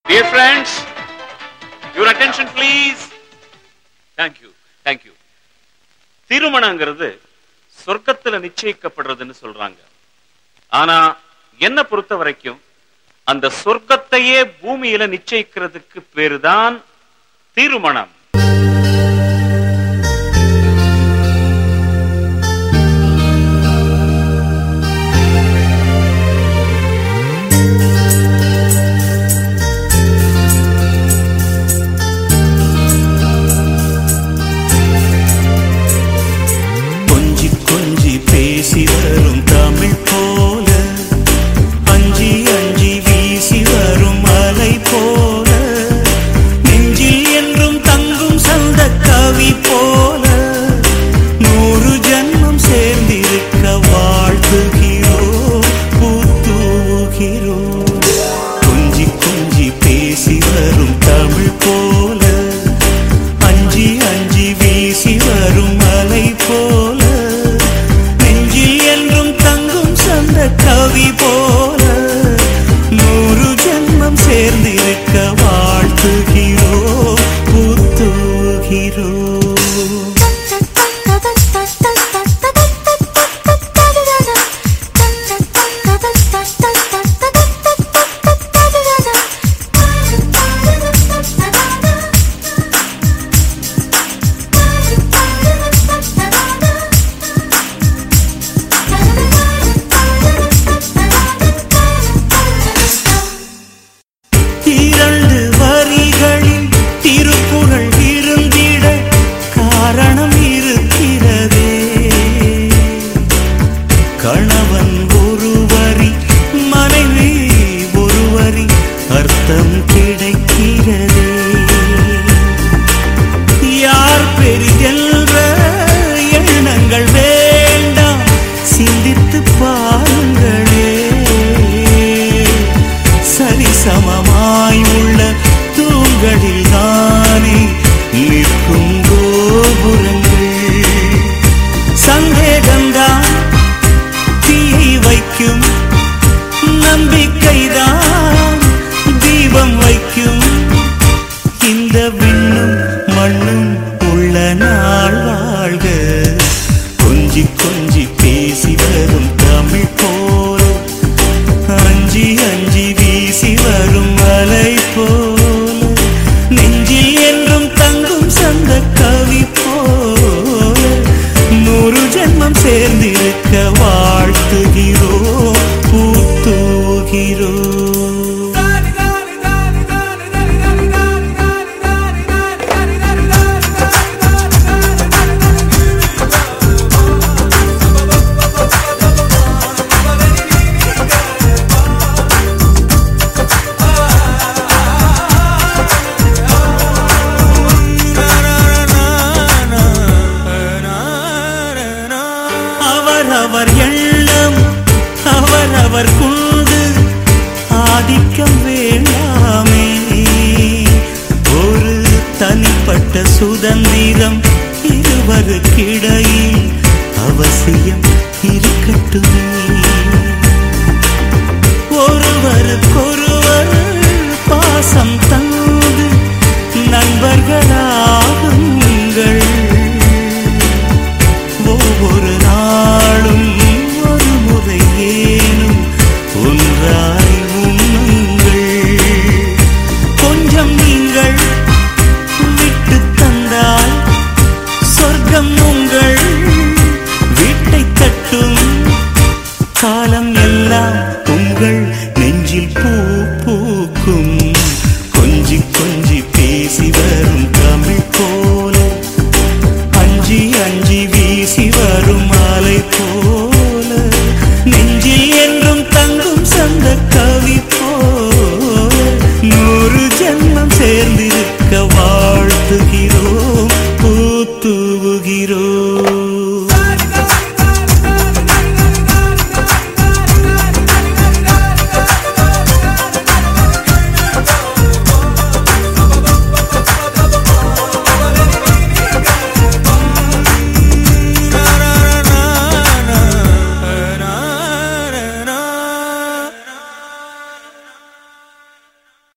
Dear friends, your attention please. Thank you. Thank you. திருமணங்கிறது சொர்க்கத்துல நிச்சயிக்கப்படுறதுன்னு சொல்றாங்க ஆனா என்ன பொறுத்த வரைக்கும் அந்த சொர்க்கத்தையே பூமியில நிச்சயிக்கிறதுக்கு பேருதான் திருமணம் கொஞ்சி கொஞ்சி பேசி வரும் தமிழ் போல அஞ்சி அஞ்சி வீசி வரும் அலை போல நெஞ்சில் என்றும் தங்கும் சந்த கவி போல நூறு ஜன்மம் சேர்ந்திருக்க வாழ்த்துகிறோம் பூத்தூகிறோம் கொஞ்சி கொஞ்சி பேசி வரும் தமிழ் போல அஞ்சி அஞ்சி வீசி வரும் அலை போல நெஞ்சில் என்றும் தங்கும் சந்த கவி போல நூறு ஜென்மம் சேர்ந்திருக்க வாழ்த்துகிறோம் புத்துகிறோம் இரண்டு வரிகளில் திருக்குறள் இருந்திட காரணம் இருக்கிறதே கணவன் ஒரு வரி மனைவி ஒரு வரி அர்த்தம் கிடைக்கிறதே யார் பெரிதென்ற எண்ணங்கள் வேண்டாம் சிந்தித்து பாருங்களே சரிசமமாய் உள்ள தூண்களில் தானே நிற்கும் கோபுரங்கள் சந்தேகம்தான் தீயை வைக்கும் நம்பிக்கைதான் தீபம் வைக்கும் இந்த விண்ணும் மண்ணும் உள்ள நாள் வாழ்க கொஞ்சி கொஞ்சி பேசி வரும் தமிழ் போல அஞ்சி அஞ்சி வீசி வரும் அலை போல நெஞ்சில் என்றும் தங்கும் சந்த கவி போல நூறு ஜென்மம் சேர்ந்திருக்க வாழ்த்துகிறோம் பூத்துகிறோம் அவரவர் எண்ணம் அவரவர் குண்டு ஆதிக்கம் வேண்டாமே ஒரு தனிப்பட்ட சுதந்திரம் இருவருக்கிடையில் அவசியம் இருக்கட்டுமே ஒருவருக்கொருவர் பாசம் தந்து நண்பர்களாகுங்கள் ஒவ்வொரு நாளும் ஒரு முறை ஏனும் ஒன்றாய் உண்ணுங்கள் கொஞ்சம் நீங்கள் விட்டு தந்தால் சொர்க்கம் உங்கள் வீட்டை தட்டும் காலம் எல்லாம் உங்கள் நெஞ்சில் பூ பூக்கும்